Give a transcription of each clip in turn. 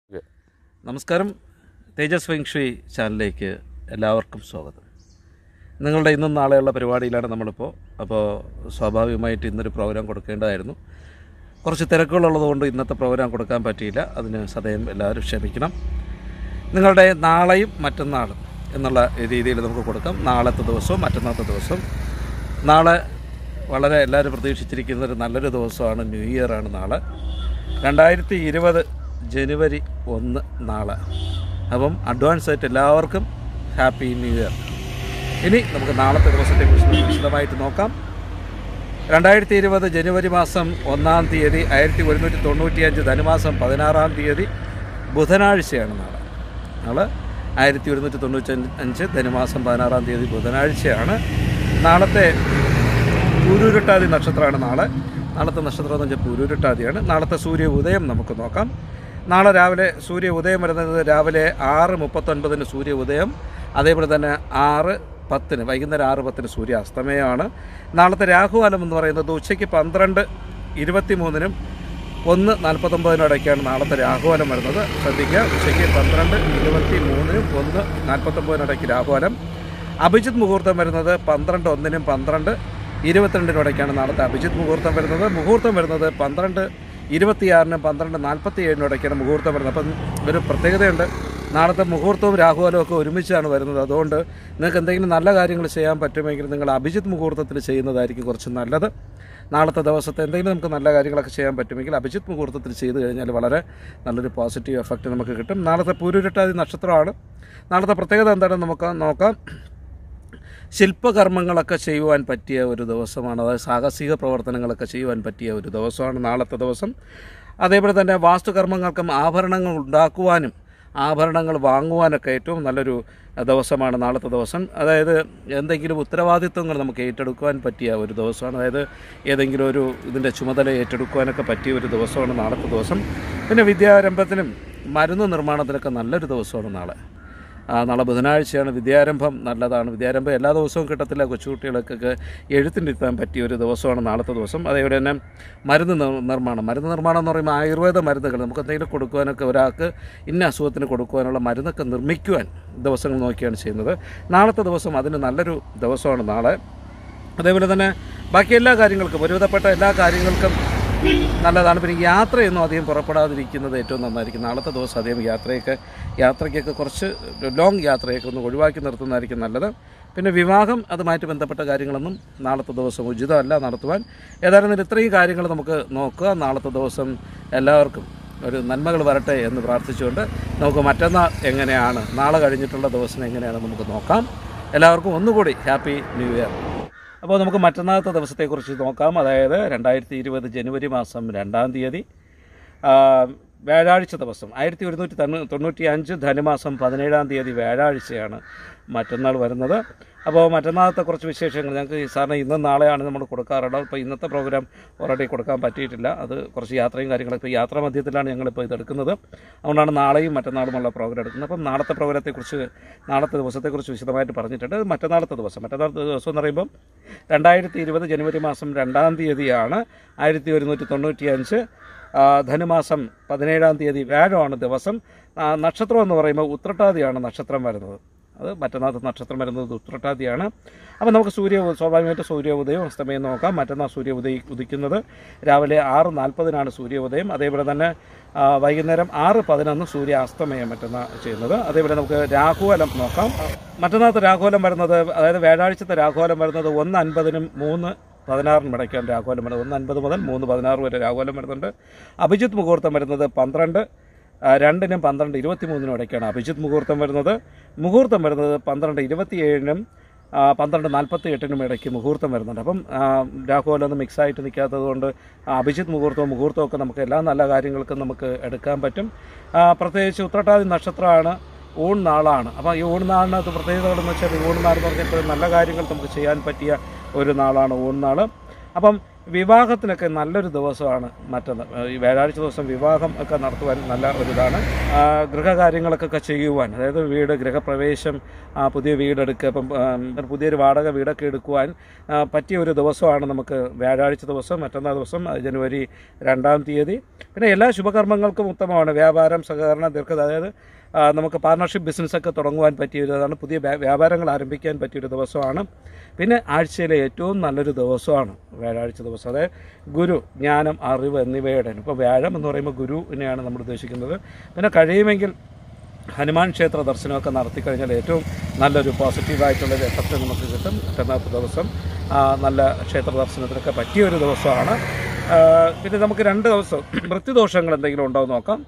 നമസ്കാരം തേജസ് ഫെങ്ഷുയി ചാനലിലേക്ക് എല്ലാവർക്കും സ്വാഗതം നിങ്ങളുടെ ഇന്നും നാളെയുള്ള പരിപാടിയിലാണ് നമ്മളിപ്പോൾ അപ്പോൾ സ്വാഭാവികമായിട്ട് ഇന്നൊരു പ്രോഗ്രാം കൊടുക്കേണ്ടതായിരുന്നു കുറച്ച് തിരക്കുകളുള്ളതുകൊണ്ട് ഇന്നത്തെ പ്രോഗ്രാം കൊടുക്കാൻ പറ്റിയില്ല അതിന് സദയം എല്ലാവരും ക്ഷമിക്കണം നിങ്ങളുടെ നാളെയും മറ്റന്നാളും എന്നുള്ള രീതിയിൽ നമുക്ക് കൊടുക്കാം നാളത്തെ ദിവസവും മറ്റന്നാളത്തെ ദിവസവും നാളെ വളരെ എല്ലാവരും പ്രതീക്ഷിച്ചിരിക്കുന്ന ഒരു നല്ലൊരു ദിവസമാണ് ന്യൂ ഇയർ ആണ് നാളെ രണ്ടായിരത്തി ഇരുപത് ജനുവരി ഒന്ന് നാളെ അപ്പം അഡ്വാൻസ് ആയിട്ട് എല്ലാവർക്കും ഹാപ്പി ന്യൂ ഇയർ ഇനി നമുക്ക് നാളത്തെ ദിവസത്തെക്കുറിച്ച് വിശദമായിട്ട് നോക്കാം രണ്ടായിരത്തി ഇരുപത് ജനുവരി മാസം ഒന്നാം തീയതി ആയിരത്തി ഒരുന്നൂറ്റി തൊണ്ണൂറ്റിയഞ്ച് ധനുമാസം പതിനാറാം തീയതി ബുധനാഴ്ചയാണ് നാളെ നാളെ ആയിരത്തി ഒരുന്നൂറ്റി തൊണ്ണൂറ്റി അഞ്ച് ധനുമാസം പതിനാറാം തീയതി ബുധനാഴ്ചയാണ് നാളത്തെ പൂരുരുട്ടാതി നക്ഷത്രമാണ് നാളെ നാളത്തെ നക്ഷത്രം എന്ന് വെച്ചാൽ പൂരുരുട്ടാതിയാണ് നാളത്തെ സൂര്യ ഉദയം നമുക്ക് നോക്കാം നാളെ രാവിലെ സൂര്യ ഉദയം വരുന്നത് രാവിലെ ആറ് മുപ്പത്തൊൻപതിന് സൂര്യ ഉദയം അതേപോലെ തന്നെ ആറ് പത്തിന് വൈകുന്നേരം ആറ് പത്തിന് സൂര്യ അസ്തമയമാണ് നാളത്തെ രാഹുകാലം എന്ന് പറയുന്നത് ഉച്ചയ്ക്ക് പന്ത്രണ്ട് ഇരുപത്തി മൂന്നിനും ഒന്ന് നാൽപ്പത്തൊമ്പതിനും ഇടയ്ക്കാണ് നാളത്തെ രാഹുകാലം വരുന്നത് ശ്രദ്ധിക്കുക ഉച്ചയ്ക്ക് പന്ത്രണ്ട് ഇരുപത്തി മൂന്നിനും ഒന്ന് നാൽപ്പത്തൊമ്പതിനും ഇടയ്ക്ക് രാഹുകാലം അഭിജിത്ത് മുഹൂർത്തം വരുന്നത് പന്ത്രണ്ട് ഒന്നിനും പന്ത്രണ്ട് ഇരുപത്തിരണ്ടിനും ഇടയ്ക്കാണ് നാളത്തെ അഭിജിത്ത് മുഹൂർത്തം വരുന്നത് മുഹൂർത്തം വരുന്നത് പന്ത്രണ്ട് ഇരുപത്തിയാറിനും പന്ത്രണ്ട് നാൽപ്പത്തി ഏഴിനും ഇടയ്ക്കാണ് മുഹൂർത്തം വരുന്നത് അപ്പം ഒരു പ്രത്യേകതയുണ്ട് നാളത്തെ മുഹൂർത്തവും രാഹുകാലവും ഒക്കെ ഒരുമിച്ചാണ് വരുന്നത് അതുകൊണ്ട് നിങ്ങൾക്ക് എന്തെങ്കിലും നല്ല കാര്യങ്ങൾ ചെയ്യാൻ പറ്റുമെങ്കിൽ നിങ്ങൾ അഭിജിത്ത് മുഹൂർത്തത്തിൽ ചെയ്യുന്നതായിരിക്കും കുറച്ച് നല്ലത് നാളത്തെ ദിവസത്തെ എന്തെങ്കിലും നമുക്ക് നല്ല കാര്യങ്ങളൊക്കെ ചെയ്യാൻ പറ്റുമെങ്കിൽ അഭിജിത്ത് മുഹൂർത്തത്തിൽ ചെയ്തു കഴിഞ്ഞാൽ വളരെ നല്ലൊരു പോസിറ്റീവ് എഫക്റ്റ് നമുക്ക് കിട്ടും നാളത്തെ പൂരുരുട്ടാതി നക്ഷത്രമാണ് നാളത്തെ പ്രത്യേകത എന്താണെന്ന് നമുക്ക് നോക്കാം ശില്പകർമ്മങ്ങളൊക്കെ ചെയ്യുവാൻ പറ്റിയ ഒരു ദിവസമാണ് അതായത് സാഹസിക പ്രവർത്തനങ്ങളൊക്കെ ചെയ്യുവാൻ പറ്റിയ ഒരു ദിവസമാണ് നാളത്തെ ദിവസം അതേപോലെ തന്നെ വാസ്തുകർമ്മങ്ങൾക്കും ആഭരണങ്ങൾ ഉണ്ടാക്കുവാനും ആഭരണങ്ങൾ വാങ്ങുവാനൊക്കെ ഏറ്റവും നല്ലൊരു ദിവസമാണ് നാളത്തെ ദിവസം അതായത് എന്തെങ്കിലും ഉത്തരവാദിത്വങ്ങൾ നമുക്ക് ഏറ്റെടുക്കുവാൻ പറ്റിയ ഒരു ദിവസമാണ് അതായത് ഏതെങ്കിലും ഒരു ഇതിൻ്റെ ചുമതല ഏറ്റെടുക്കുവാനൊക്കെ പറ്റിയ ഒരു ദിവസമാണ് നാളത്തെ ദിവസം പിന്നെ വിദ്യാരംഭത്തിനും മരുന്ന് നിർമ്മാണത്തിനൊക്കെ നല്ലൊരു ദിവസമാണ് നാളെ ആ, നാളെ ബുധനാഴ്ചയാണ് വിദ്യാരംഭം നല്ലതാണ് വിദ്യാരംഭം എല്ലാ ദിവസവും കിട്ടത്തില്ല കൊച്ചുകുട്ടികൾക്കൊക്കെ എഴുത്തിനിരുത്താൻ പറ്റിയ ഒരു ദിവസമാണ് നാളത്തെ ദിവസം അതേപോലെ തന്നെ മരുന്ന് നിർ- നിർമ്മാണം മരുന്ന് നിർമ്മാണം എന്ന് പറയുമ്പോൾ ആയുർവേദ മരുന്നുകൾ നമുക്ക് എന്തെങ്കിലും കൊടുക്കുവാനൊക്കെ ഒരാൾക്ക് ഇന്ന അസുഖത്തിന് കൊടുക്കുവാനുള്ള മരുന്നൊക്കെ നിർമ്മിക്കുവാൻ ദിവസങ്ങൾ നോക്കിയാണ് ചെയ്യുന്നത് നാളത്തെ ദിവസം അതിന് നല്ലൊരു ദിവസമാണ് നാളെ അതേപോലെ തന്നെ ബാക്കി എല്ലാ കാര്യങ്ങൾക്കും ഒരുവിധപ്പെട്ട എല്ലാ കാര്യങ്ങൾക്കും നല്ലതാണ് പിന്നെ യാത്രയൊന്നും അധികം പുറപ്പെടാതിരിക്കുന്നത് ഏറ്റവും നന്നായിരിക്കും നാളത്തെ ദിവസം അധികം യാത്രയൊക്കെ യാത്രയ്ക്കൊക്കെ കുറച്ച് ലോങ് യാത്രയൊക്കെ ഒന്ന് ഒഴിവാക്കി നിർത്തുന്നതായിരിക്കും നല്ലത് പിന്നെ വിവാഹം അതുമായിട്ട് ബന്ധപ്പെട്ട കാര്യങ്ങളൊന്നും നാളത്തെ ദിവസം ഉചിതമല്ല നടത്തുവാൻ ഏതായാലും ഇത്രയും കാര്യങ്ങൾ നമുക്ക് നോക്കുക നാളത്തെ ദിവസം എല്ലാവർക്കും ഒരു നന്മകൾ വരട്ടെ എന്ന് പ്രാർത്ഥിച്ചുകൊണ്ട് നമുക്ക് മറ്റന്നാൾ എങ്ങനെയാണ് നാളെ കഴിഞ്ഞിട്ടുള്ള ദിവസം എങ്ങനെയാണ് നമുക്ക് നോക്കാം എല്ലാവർക്കും ഒന്നുകൂടി ഹാപ്പി ന്യൂ ഇയർ അപ്പോൾ നമുക്ക് മറ്റന്നാളത്തെ ദിവസത്തെക്കുറിച്ച് നോക്കാം അതായത് രണ്ടായിരത്തി ഇരുപത് ജനുവരി മാസം രണ്ടാം തീയതി ആ, വ്യാഴാഴ്ച ദിവസം ആയിരത്തി ഒരുന്നൂറ്റി തൊണ്ണൂ തൊണ്ണൂറ്റി അഞ്ച് ധനുമാസം പതിനേഴാം തീയതി വ്യാഴാഴ്ചയാണ് മറ്റന്നാൾ വരുന്നത് അപ്പോൾ മറ്റന്നാളത്തെ കുറച്ച് വിശേഷങ്ങൾ ഞങ്ങൾക്ക് ഈ സാറിന് ഇന്നും നാളെയാണ് നമ്മൾ കൊടുക്കാറുള്ളത് അപ്പോൾ ഇന്നത്തെ പ്രോഗ്രാം ഓൾറെഡി കൊടുക്കാൻ പറ്റിയിട്ടില്ല അത് കുറച്ച് യാത്രയും കാര്യങ്ങളൊക്കെ ഇപ്പോൾ യാത്രാ മധ്യത്തിലാണ് ഞങ്ങളിപ്പോൾ ഇതെടുക്കുന്നത് അതുകൊണ്ടാണ് നാളെയും മറ്റന്നാളുമുള്ള പ്രോഗ്രാം എടുക്കുന്നത് അപ്പം നാളത്തെ പ്രോഗ്രാമത്തെക്കുറിച്ച് നാളത്തെ ദിവസത്തെക്കുറിച്ച് വിശദമായിട്ട് പറഞ്ഞിട്ടുണ്ട് അത് മറ്റന്നാളത്തെ ദിവസം മറ്റന്നാളത്തെ ദിവസം എന്ന് പറയുമ്പം രണ്ടായിരത്തി ഇരുപത് ജനുവരി മാസം രണ്ടാം തീയതിയാണ് ആയിരത്തി ഒരുന്നൂറ്റി തൊണ്ണൂറ്റി അഞ്ച് ആ, ധനുമാസം പതിനേഴാം തീയതി വ്യാഴമാണ് ദിവസം ആ, നക്ഷത്രം എന്ന് പറയുമ്പോൾ ഉത്രട്ടാതിയാണ് നക്ഷത്രം വരുന്നത് അത് മറ്റന്നാളത്തെ നക്ഷത്രം വരുന്നത് ഉത്രട്ടാതിയാണ് അപ്പോൾ നമുക്ക് സൂര്യ സ്വാഭാവികമായിട്ട് സൂര്യ ഉദയം അസ്തമയം നോക്കാം മറ്റന്നാൾ സൂര്യ ഉദയി ഉദിക്കുന്നത് രാവിലെ ആറ് നാൽപ്പതിനാണ് സൂര്യ ഉദയം അതേപോലെ തന്നെ ആ, വൈകുന്നേരം ആറ് പതിനൊന്ന് സൂര്യ അസ്തമയം മറ്റന്നാൾ ചെയ്യുന്നത് അതേപോലെ നമുക്ക് രാഹുലം നോക്കാം മറ്റന്നാളത്തെ രാഹുലം വരുന്നത് അതായത് വ്യാഴാഴ്ചത്തെ രാഹുലം വരുന്നത് ഒന്ന് അൻപതിനും മൂന്ന് പതിനാറിനും ഇടയ്ക്കാണ് രാഘോലം വരുന്നത് ഒന്ന് അൻപത് മുതൽ മൂന്ന് പതിനാറ് വരെ രാഘോലം വരുന്നുണ്ട് അഭിജിത്ത് മുഹൂർത്തം വരുന്നത് പന്ത്രണ്ട് ആ, രണ്ടിനും പന്ത്രണ്ട് ഇരുപത്തി മൂന്നിനും ഇടയ്ക്കാണ് അഭിജിത്ത് മുഹൂർത്തം വരുന്നത് മുഹൂർത്തം വരുന്നത് പന്ത്രണ്ട് ഇരുപത്തിയേഴിനും ആ, പന്ത്രണ്ട് നാൽപ്പത്തി എട്ടിനും ഇടയ്ക്ക് മുഹൂർത്തം വരുന്നുണ്ട് അപ്പം രാഘോലൊന്നും മിക്സായിട്ട് നിൽക്കാത്തത് കൊണ്ട് ആ, അഭിജിത്ത് മുഹൂർത്തവും മുഹൂർത്തവും ഒക്കെ നമുക്ക് എല്ലാ നല്ല കാര്യങ്ങൾക്കും നമുക്ക് എടുക്കാൻ പറ്റും ആ, പ്രത്യേകിച്ച് ഉത്രട്ടാതി നക്ഷത്രമാണ് ഊൺ നാളാണ് അപ്പോൾ ഈ ഊൺ നാളിനകത്ത് പ്രത്യേകതകളെന്ന് വെച്ചാൽ ഈ ഊൺ നാൾ എന്ന് പറഞ്ഞപ്പോൾ നല്ല കാര്യങ്ങൾ നമുക്ക് ചെയ്യാൻ പറ്റിയ ഒരു നാളാണ് ഊൺ നാൾ അപ്പം വിവാഹത്തിനൊക്കെ നല്ലൊരു ദിവസമാണ് മറ്റന്ന് ഈ വ്യാഴാഴ്ച ദിവസം വിവാഹം ഒക്കെ നടത്തുവാൻ നല്ല ഒരു ഇതാണ് ആ, ഗൃഹകാര്യങ്ങളൊക്കെ ചെയ്യുവാൻ അതായത് വീട് ഗൃഹപ്രവേശം ആ, പുതിയ വീടെടുക്കുക ഇപ്പം ആ, ഒരു പുതിയൊരു വാടക വീടൊക്കെ എടുക്കുവാൻ ആ, പറ്റിയ ഒരു ദിവസമാണ് നമുക്ക് വ്യാഴാഴ്ച ദിവസം മറ്റന്നാൾ ദിവസം ആ, ജനുവരി രണ്ടാം തീയതി പിന്നെ എല്ലാ ശുഭകർമ്മങ്ങൾക്കും ഉത്തമമാണ് വ്യാപാരം സഹകരണ ദീർഘ അതായത് ആ, നമുക്ക് പാർട്ണർഷിപ്പ് ബിസിനസ്സൊക്കെ തുടങ്ങുവാൻ പറ്റിയ ഒരു ഇതാണ് പുതിയ വ്യാ- വ്യാപാരങ്ങൾ ആരംഭിക്കാൻ പറ്റിയൊരു ദിവസമാണ് പിന്നെ ആഴ്ചയിലെ ഏറ്റവും നല്ലൊരു ദിവസമാണ് വ്യാഴാഴ്ച ദിവസം അതായത് ഗുരു ജ്ഞാനം അറിവ് എന്നിവയുടെ ഇപ്പോൾ വ്യാഴം എന്ന് പറയുമ്പോൾ ഗുരുവിനെയാണ് നമ്മൾ ഉദ്ദേശിക്കുന്നത് പിന്നെ കഴിയുമെങ്കിൽ ഹനുമാൻ ക്ഷേത്ര ദർശനമൊക്കെ നടത്തി കഴിഞ്ഞാൽ ഏറ്റവും നല്ലൊരു പോസിറ്റീവായിട്ടുള്ളൊരു എഫക്റ്റ് നമുക്ക് കിട്ടും മറ്റന്നാത്ത ദിവസം ആ, നല്ല ക്ഷേത്ര ദർശനത്തിനൊക്കെ പറ്റിയ ഒരു ദിവസമാണ് ആ, പിന്നെ നമുക്ക് രണ്ട് ദിവസം മൃത്യുദോഷങ്ങൾ എന്തെങ്കിലും ഉണ്ടോ എന്ന് നോക്കാം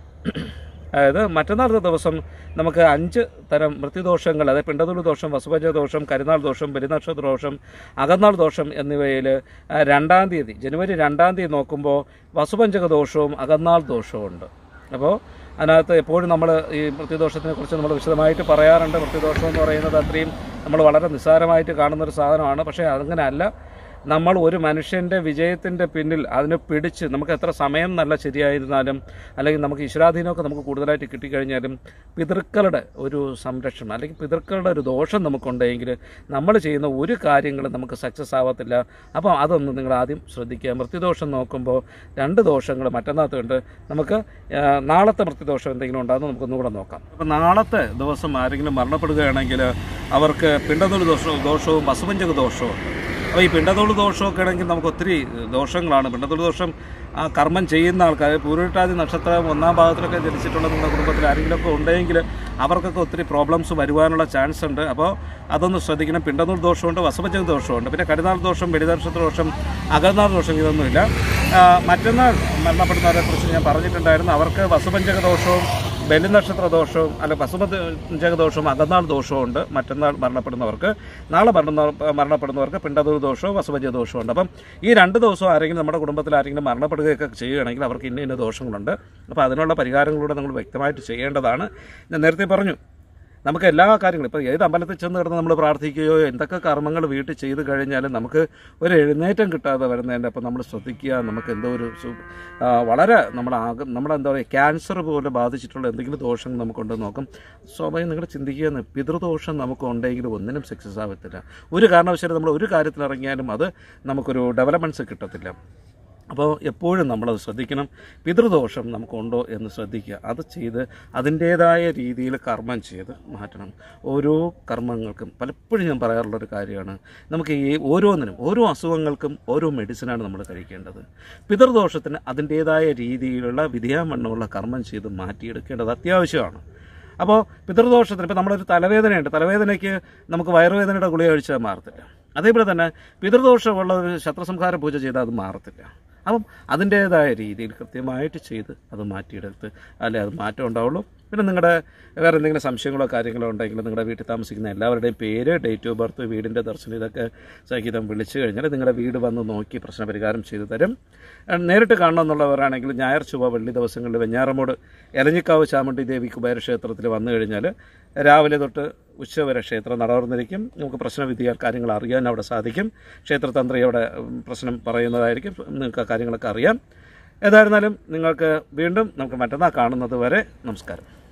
അതായത് മറ്റന്നാളത്തെ ദിവസം നമുക്ക് അഞ്ച് തരം മൃത്യുദോഷങ്ങൾ അതായത് പിണ്ടതുളി ദോഷം വസുഭജ ദോഷം കരുനാൾ ദോഷം ബലിനക്ഷത്ര ദോഷം അകന്നാൾ ദോഷം എന്നിവയിൽ ആ, രണ്ടാം തീയതി ജനുവരി രണ്ടാം തീയതി നോക്കുമ്പോൾ വസുപഞ്ചക ദോഷവും അകന്നാൾ ദോഷവും ഉണ്ട് അപ്പോൾ അതിനകത്ത് എപ്പോഴും നമ്മൾ ഈ മൃത്യുദോഷത്തിനെ കുറിച്ച് നമ്മൾ വിശദമായിട്ട് പറയാറുണ്ട് മൃത്യുദോഷം എന്ന് പറയുന്നത് അത്രയും നമ്മൾ വളരെ നിസ്സാരമായിട്ട് കാണുന്ന ഒരു സാധനമാണ് പക്ഷേ അങ്ങനെ അല്ല നമ്മൾ ഒരു മനുഷ്യൻ്റെ വിജയത്തിൻ്റെ പിന്നിൽ അതിനെ പിടിച്ച് നമുക്ക് എത്ര സമയം നല്ല ശരിയായിരുന്നാലും അല്ലെങ്കിൽ നമുക്ക് ഈശ്വരാധീനമൊക്കെ നമുക്ക് കൂടുതലായിട്ട് കിട്ടിക്കഴിഞ്ഞാലും പിതൃക്കളുടെ ഒരു സംരക്ഷണം അല്ലെങ്കിൽ പിതൃക്കളുടെ ഒരു ദോഷം നമുക്കുണ്ടെങ്കിൽ നമ്മൾ ചെയ്യുന്ന ഒരു കാര്യങ്ങളും നമുക്ക് സക്സസ് ആവത്തില്ല അപ്പോൾ അതൊന്ന് നിങ്ങൾ ആദ്യം ശ്രദ്ധിക്കുക മൃത്യുദോഷം നോക്കുമ്പോൾ രണ്ട് ദോഷങ്ങൾ മറ്റന്നാത്തുണ്ട് നമുക്ക് ആ, നാളത്തെ മൃത്യുദോഷം എന്തെങ്കിലും ഉണ്ടാകുന്ന നമുക്കൊന്നുകൂടെ നോക്കാം അപ്പോൾ നാളത്തെ ദിവസം ആരെങ്കിലും മരണപ്പെടുകയാണെങ്കിൽ അവർക്ക് പിണ്ടതൊരു ദോഷവും ദോഷവും വസുപഞ്ചക ദോഷവും ഉണ്ട് അപ്പോൾ ഈ പിണ്ടത്തോട് ദോഷമൊക്കെ ആണെങ്കിൽ നമുക്ക് ഒത്തിരി ദോഷങ്ങളാണ് പിണ്ടത്തോട് ദോഷം ആ കർമ്മം ചെയ്യുന്ന ആൾക്കാർ പൂരുട്ടാതി നക്ഷത്രം ഒന്നാം ഭാഗത്തിലൊക്കെ ജനിച്ചിട്ടുള്ള നിങ്ങളുടെ കുടുംബത്തിൽ ആരെങ്കിലുമൊക്കെ ഉണ്ടെങ്കിൽ അവർക്കൊക്കെ ഒത്തിരി പ്രോബ്ലംസ് വരുവാനുള്ള ചാൻസ് ഉണ്ട് അപ്പോൾ അതൊന്ന് ശ്രദ്ധിക്കണം പിണ്ടനൂർ ദോഷമുണ്ട് വസപഞ്ചക ദോഷമുണ്ട് പിന്നെ കരുനാൾ ദോഷം വെടിനക്ഷത്ര ദോഷം അകന്നാൾ ദോഷം ഇതൊന്നുമില്ല ആ, മറ്റന്നാൾ മരണപ്പെടുന്നവരെ കുറിച്ച് ഞാൻ പറഞ്ഞിട്ടുണ്ടായിരുന്നു അവർക്ക് വസുപഞ്ചക ദോഷവും ബലിനക്ഷത്ര ദോഷവും അല്ല വസുപഞ്ചക ദോഷവും അകന്നാൾ ദോഷവും ഉണ്ട് മറ്റന്നാൾ മരണപ്പെടുന്നവർക്ക് നാളെ മരണ മരണപ്പെടുന്നവർക്ക് പിണ്ടതൂർ ദോഷവും വസുപഞ്ച ദോഷവും ഉണ്ട് അപ്പം ഈ രണ്ട് ദിവസവും ആരെങ്കിലും നമ്മുടെ കുടുംബത്തിൽ ആരെങ്കിലും മരണപ്പെടുകയൊക്കെ ചെയ്യുകയാണെങ്കിൽ അവർക്ക് ഇന്ന ഇന്ന ദോഷങ്ങളുണ്ട് അപ്പോൾ അതിനുള്ള പരിഹാരങ്ങളൂടെ നമ്മൾ വ്യക്തമായിട്ട് ചെയ്യേണ്ടതാണ് ഞാൻ നേരത്തെ പറഞ്ഞു നമുക്ക് എല്ലാ കാര്യങ്ങളും ഇപ്പോൾ ഏത് അമ്പലത്തിൽ ചെന്ന് കിടന്ന് നമ്മൾ പ്രാർത്ഥിക്കുകയോ എന്തൊക്കെ കർമ്മങ്ങൾ വീട്ടിൽ ചെയ്ത് കഴിഞ്ഞാലും നമുക്ക് ഒരു എഴുന്നേറ്റം കിട്ടാതെ വരുന്നതിൻ്റെ അപ്പം നമ്മൾ ശ്രദ്ധിക്കുക നമുക്ക് എന്തോ ഒരു സു- ആ, വളരെ നമ്മുടെ ആക നമ്മുടെ എന്താ പറയുക ക്യാൻസർ പോലെ ബാധിച്ചിട്ടുള്ള എന്തെങ്കിലും ദോഷങ്ങൾ നമുക്കുണ്ടെന്ന് നോക്കും സ്വാഭാവികം നിങ്ങൾ ചിന്തിക്കുക പിതൃദോഷം നമുക്ക് ഉണ്ടെങ്കിൽ ഒന്നിനും സക്സസ് ആവത്തില്ല ഒരു കാരണവശാലും നമ്മൾ ഒരു കാര്യത്തിൽ ഇറങ്ങിയാലും അത് നമുക്കൊരു ഡെവലപ്മെൻറ്റ്സ് കിട്ടത്തില്ല അപ്പോൾ എപ്പോഴും നമ്മളത് ശ്രദ്ധിക്കണം പിതൃദോഷം നമുക്കുണ്ടോ എന്ന് ശ്രദ്ധിക്കുക അത് ചെയ്ത് അതിൻ്റേതായ രീതിയിൽ കർമ്മം ചെയ്ത് മാറ്റണം ഓരോ കർമ്മങ്ങൾക്കും പലപ്പോഴും ഞാൻ പറയാറുള്ളൊരു കാര്യമാണ് നമുക്ക് ഈ ഓരോന്നിനും ഓരോ അസുഖങ്ങൾക്കും ഓരോ മെഡിസിനാണ് നമ്മൾ കഴിക്കേണ്ടത് പിതൃദോഷത്തിന് അതിൻ്റേതായ രീതിയിലുള്ള വിധിയാമണ്ണമുള്ള കർമ്മം ചെയ്ത് മാറ്റിയെടുക്കേണ്ടത് അത്യാവശ്യമാണ് അപ്പോൾ പിതൃദോഷത്തിന് ഇപ്പോൾ നമ്മളൊരു തലവേദനയുണ്ട് തലവേദനയ്ക്ക് നമുക്ക് വയറുവേദനയുടെ ഗുളിക കഴിച്ചാൽ മാറത്തില്ല അതേപോലെ തന്നെ പിതൃദോഷമുള്ള ഒരു ശത്രുസംഹാര പൂജ ചെയ്താൽ അത് മാറത്തില്ല അപ്പം അതിൻ്റേതായ രീതിയിൽ കൃത്യമായിട്ട് ചെയ്ത് അത് മാറ്റിയെടുത്ത് അല്ലെ അത് മാറ്റം ഉണ്ടാവുള്ളൂ പിന്നെ നിങ്ങളുടെ വേറെ എന്തെങ്കിലും സംശയങ്ങളോ കാര്യങ്ങളോ ഉണ്ടെങ്കിൽ നിങ്ങളുടെ വീട്ടിൽ താമസിക്കുന്ന എല്ലാവരുടെയും പേര് ഡേറ്റ് ഓഫ് ബർത്ത് വീടിൻ്റെ ദർശനം ഇതൊക്കെ സഹിതം വിളിച്ചു കഴിഞ്ഞാൽ നിങ്ങളുടെ വീട് വന്ന് നോക്കി പ്രശ്നപരിഹാരം ചെയ്തു തരും ഏഹ് നേരിട്ട് കാണണമെന്നുള്ളവരാണെങ്കിൽ ഞായർ ചൊവ്വ വെള്ളി ദിവസങ്ങളിൽ വെഞ്ഞാറമൂട് എലഞ്ഞിക്കാവ് ചാമുണ്ഡി ദേവി കുബേരക്ഷേത്രത്തിൽ വന്നു കഴിഞ്ഞാൽ രാവിലെ തൊട്ട് ഉച്ചവരെ ക്ഷേത്രം നടന്നിരിക്കും നമുക്ക് പ്രശ്നവിധിയാൽ കാര്യങ്ങൾ അറിയാൻ അവിടെ സാധിക്കും ക്ഷേത്രതന്ത്രി അവിടെ ഉം, പ്രശ്നം പറയുന്നതായിരിക്കും നിങ്ങൾക്ക് ആ കാര്യങ്ങളൊക്കെ അറിയാം ഏതായിരുന്നാലും നിങ്ങൾക്ക് വീണ്ടും നമുക്ക് മറ്റന്നാൾ കാണുന്നത് വരെ നമസ്കാരം